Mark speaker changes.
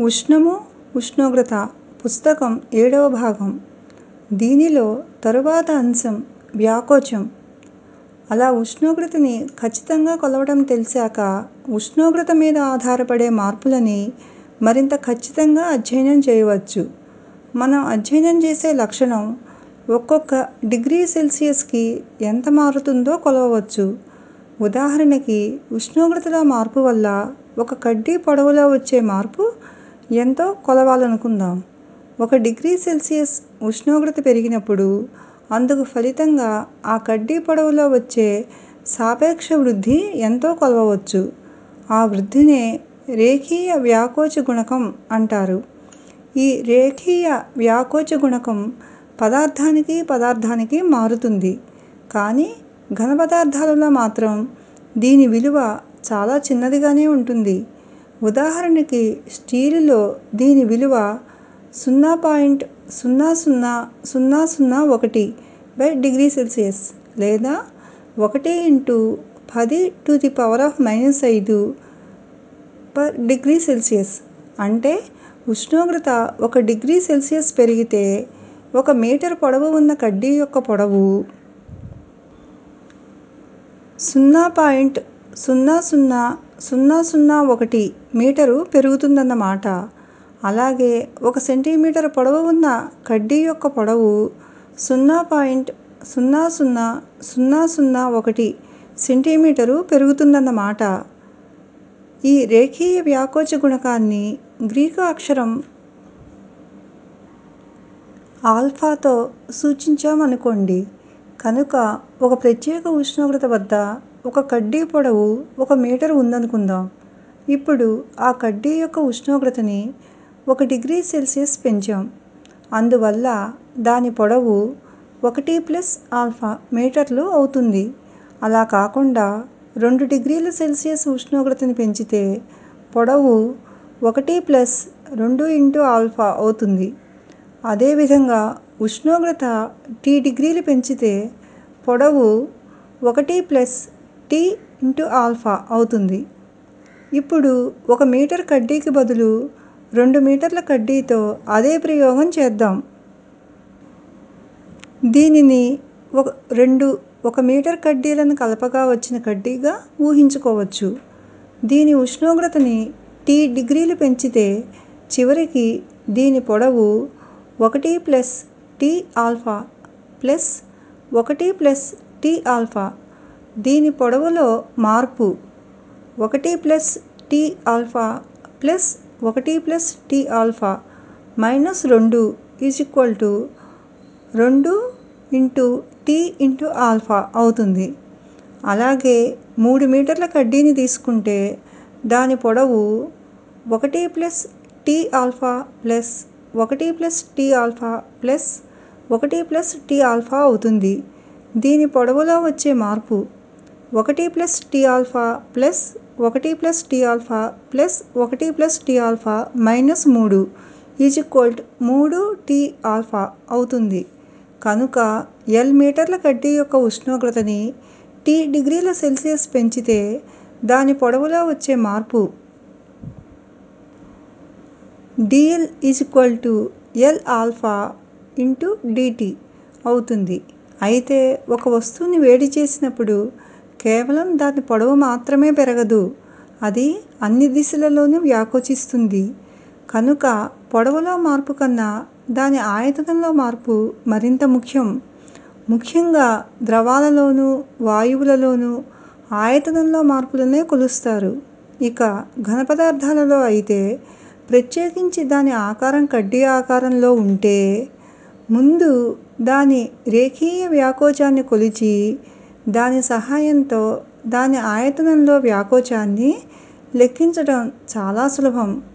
Speaker 1: ఉష్ణము ఉష్ణోగ్రత పుస్తకం ఏడవ భాగం దీనిలో తరువాత అంశం వ్యాకోచం అలా ఉష్ణోగ్రతని ఖచ్చితంగా కొలవడం తెలిసాక ఉష్ణోగ్రత మీద ఆధారపడే మార్పులని మరింత ఖచ్చితంగా అధ్యయనం చేయవచ్చు మనం అధ్యయనం చేసే లక్షణం ఒక్కొక్క డిగ్రీ సెల్సియస్కి ఎంత మారుతుందో కొలవవచ్చు ఉదాహరణకి ఉష్ణోగ్రతలో మార్పు వల్ల ఒక కడ్డీ పొడవులో వచ్చే మార్పు ఎంతో కొలవాలనుకుందాం ఒక డిగ్రీ సెల్సియస్ ఉష్ణోగ్రత పెరిగినప్పుడు అందుకు ఫలితంగా ఆ కడ్డీ పొడవులో వచ్చే సాపేక్ష వృద్ధి ఎంతో కొలవవచ్చు ఆ వృద్ధినే రేఖీయ వ్యాకోచ గుణకం అంటారు ఈ రేఖీయ వ్యాకోచ గుణకం పదార్థానికి పదార్థానికి మారుతుంది కానీ ఘన పదార్థాలలో మాత్రం దీని విలువ చాలా చిన్నదిగానే ఉంటుంది ఉదాహరణకి స్టీలులో దీని విలువ సున్నా పాయింట్ సున్నా సున్నా సున్నా సున్నా ఒకటి బై డిగ్రీ సెల్సియస్ లేదా ఒకటి ఇంటూ పది to the power of minus ఐదు పర్ డిగ్రీ సెల్సియస్ అంటే ఉష్ణోగ్రత ఒక డిగ్రీ సెల్సియస్ పెరిగితే ఒక మీటర్ పొడవు ఉన్న కడ్డీ యొక్క పొడవు సున్నా పాయింట్ సున్నా సున్నా సున్నా సున్నా ఒకటి మీటరు పెరుగుతుందన్నమాట అలాగే ఒక సెంటీమీటర్ పొడవు ఉన్న కడ్డీ యొక్క పొడవు సున్నా పాయింట్ సున్నా సున్నా సున్నా సున్నా ఒకటి సెంటీమీటరు పెరుగుతుందన్నమాట ఈ రేఖీయ వ్యాకోచ గుణకాన్ని గ్రీకు అక్షరం ఆల్ఫాతో సూచించామనుకోండి కనుక ఒక ప్రత్యేక ఉష్ణోగ్రత వద్ద ఒక కడ్డీ పొడవు ఒక మీటరు ఉందనుకుందాం ఇప్పుడు ఆ కడ్డీ యొక్క ఉష్ణోగ్రతని ఒక డిగ్రీ సెల్సియస్ పెంచాం అందువల్ల దాని పొడవు ఒకటి ప్లస్ ఆల్ఫా మీటర్లు అవుతుంది అలా కాకుండా రెండు డిగ్రీల సెల్సియస్ ఉష్ణోగ్రతని పెంచితే పొడవు ఒకటి ప్లస్ రెండు ఇంటూ ఆల్ఫా అవుతుంది అదేవిధంగా ఉష్ణోగ్రత టీ డిగ్రీలు పెంచితే పొడవు ఒకటి ప్లస్ టీ ఇంటూ ఆల్ఫా అవుతుంది ఇప్పుడు ఒక మీటర్ కడ్డీకి బదులు రెండు మీటర్ల కడ్డీతో అదే ప్రయోగం చేద్దాం దీనిని ఒక రెండు ఒక మీటర్ కడ్డీలను కలపగా వచ్చిన కడ్డీగా ఊహించుకోవచ్చు దీని ఉష్ణోగ్రతని టీ డిగ్రీలు పెంచితే చివరికి దీని పొడవు ఒకటి ప్లస్ టీ ఆల్ఫా ప్లస్ ఒకటి ప్లస్ టీ ఆల్ఫా దీని పొడవులో మార్పు ఒకటి ప్లస్ టీ ఆల్ఫా ప్లస్ ఒకటి ప్లస్ టీ ఆల్ఫా మైనస్ రెండు ఈజ్ ఈక్వల్ టు రెండు ఇంటూ టీ ఇంటూ ఆల్ఫా అవుతుంది అలాగే మూడు మీటర్ల కడ్డీని తీసుకుంటే దాని పొడవు ఒకటి ప్లస్ టీ ఆల్ఫా ప్లస్ ఒకటి ప్లస్ టీ ఆల్ఫా ప్లస్ ఒకటి ప్లస్ టీ ఆల్ఫా అవుతుంది దీని పొడవులో వచ్చే మార్పు ఒకటి ప్లస్ టీ ఆల్ఫా ప్లస్ ఒకటి ప్లస్ టీ ఆల్ఫా ప్లస్ ఒకటి ప్లస్ టీ ఆల్ఫా మైనస్ మూడు ఈజ్ ఈక్వల్ మూడు టీ ఆల్ఫా అవుతుంది కనుక ఎల్ మీటర్ల కడ్డీ యొక్క ఉష్ణోగ్రతని టీ డిగ్రీల సెల్సియస్ పెంచితే దాని పొడవులో వచ్చే మార్పు DL is equal to L alpha into DT అవుతుంది అయితే ఒక వస్తువుని వేడి చేసినప్పుడు కేవలం దాని పొడవు మాత్రమే పెరగదు అది అన్ని దిశలలోనూ వ్యాకోచిస్తుంది కనుక పొడవులో మార్పు కన్నా దాని ఆయతనంలో మార్పు మరింత ముఖ్యం ముఖ్యంగా ద్రవాలలోనూ వాయువులలోనూ ఆయతనంలో మార్పులనే కొలుస్తారు ఇక ఘన పదార్థాలలో అయితే ప్రత్యేకించి దాని ఆకారం కడ్డీ ఆకారంలో ఉంటే ముందు దాని రేఖీయ వ్యాకోచాన్ని కొలిచి దాని సహాయంతో దాని ఆయతనంలో వ్యాకోచాన్ని లెక్కించడం చాలా సులభం